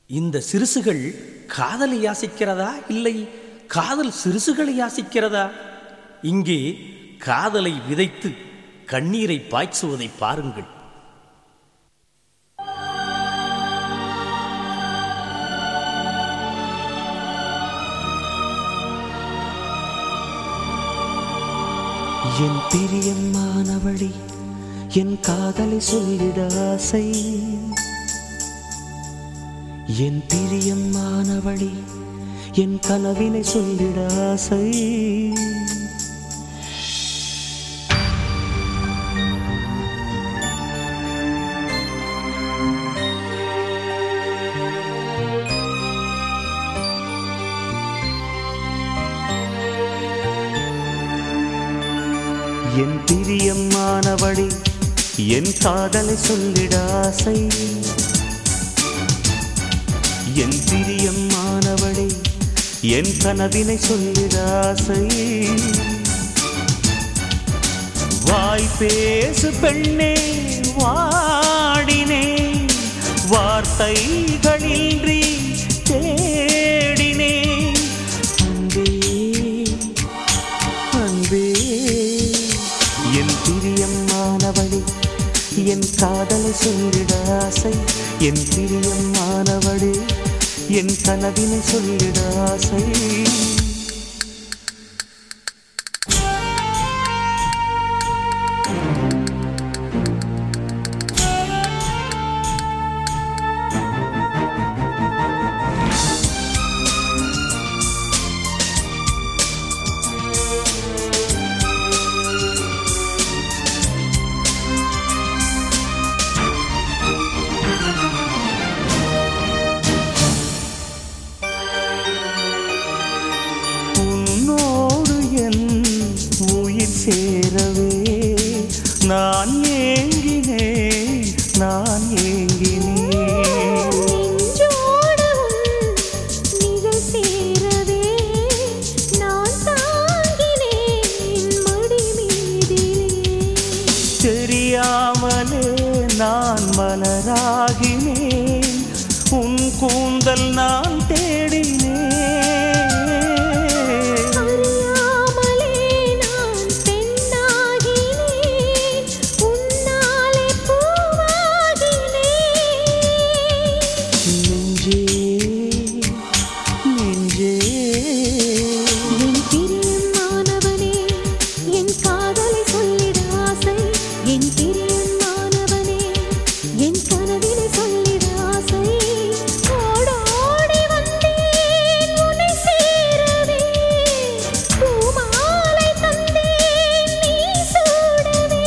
இந்த சிறுசுகள் காதலை யாசிக்கிறதா இல்லை காதல் சிறுசுகளை யாசிக்கிறதா இங்கே காதலை விதைத்து கண்ணீரை பாய்ச்சுவதை பாருங்கள் என் பிரியமானவழி என் காதலை சொல்லிட ஆசை என் பிரியமானவழி என் கனவினை சொல்லிட ஆசை என் பிரியமானவழி என் காதலை சொல்லிட ஆசை என் பிரியமானவளே என் கனவினை சொல்லிட ஆசை வாய் பேசு பெண்ணே வாடினே வார்த்தைகளின்றி தேடினே அன்பே அன்பே என் பிரியமானவளே என் காதலை சொல்லிட ஆசை என் பிரியமானவளே என் கனவினை சொல்லிட ஆசை உன்னோடு என் உயிர் சேரவே நான் ஏங்கினேன் நான் ஏங்கினேன் நெஞ்சோடு நிழல் சேரவே நான் தாங்கினேன் மடி மீதிலே தெரியாமலே நான் மலராகினேன் உன் கூந்தல் நான் தேடினேன் அறியாமலே நான் பெண்ணாகினேன் உன்னாலே பூவாகினேன் நெஞ்சே நெஞ்சே என் பிரியமானவனே என் காதலை சொல்லிட ஆசை என் பிரியமானவனே என் கனவினை சொல்லிட ஆசை ஓடோடி வந்தேன் உன்னை சேரவே பூமாலை தந்தேன் நீ சூடவே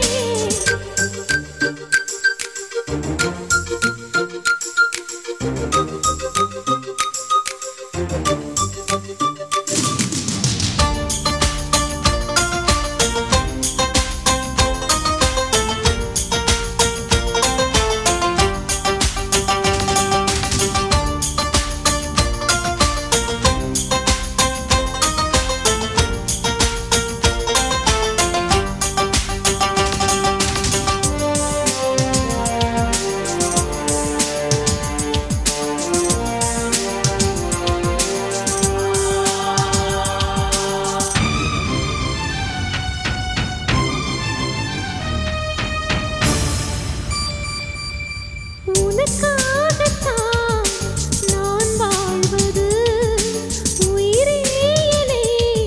உனக்காகத்தான் நான் வாழ்வது உயிரே என்னை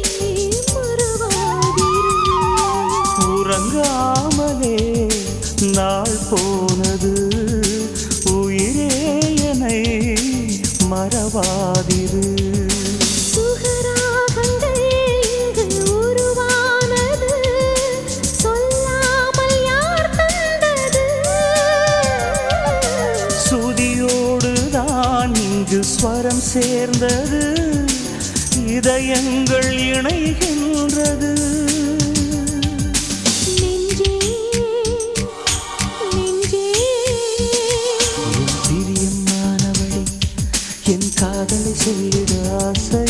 மறவாதிரு உறங்காமலே நாள் போனது உயிரே என்னை மறவாதிரு சுகராகங்கள் இங்கு உருவானது சொல்லாமல் யார் தந்தது சுதியோடு தான் இங்கு ஸ்வரம் சேர்ந்தது இதயங்கள் இணைகின்றது நெஞ்சே நெஞ்சே என் பிரியமானவளே என் காதலை சொல்லிட ஆசை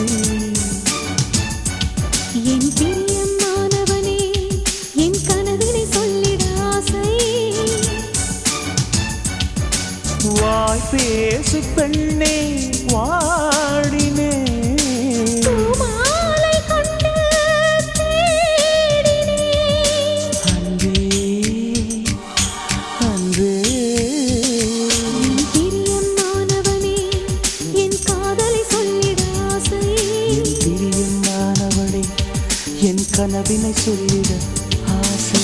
என் பிரியமானவனே என் கனவினை சொல்லிட ஆசை வாய் பேசு பெண்ணே வாடினேன் பூமாலை கொண்டு தேடினேன் அன்பே அன்பே என் பிரியமானவனே என் காதலை சொல்லிட ஆசை என் பிரியமானவளே என் கனவினை சொல்லிட ஆசை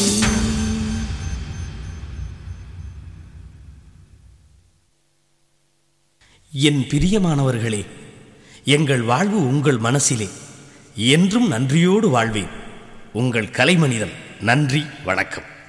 என் பிரியமானவர்களே எங்கள் வாழ்வு உங்கள் மனசிலே என்றும் நன்றியோடு வாழ்வேன் உங்கள் கலைமனிதன் நன்றி வணக்கம்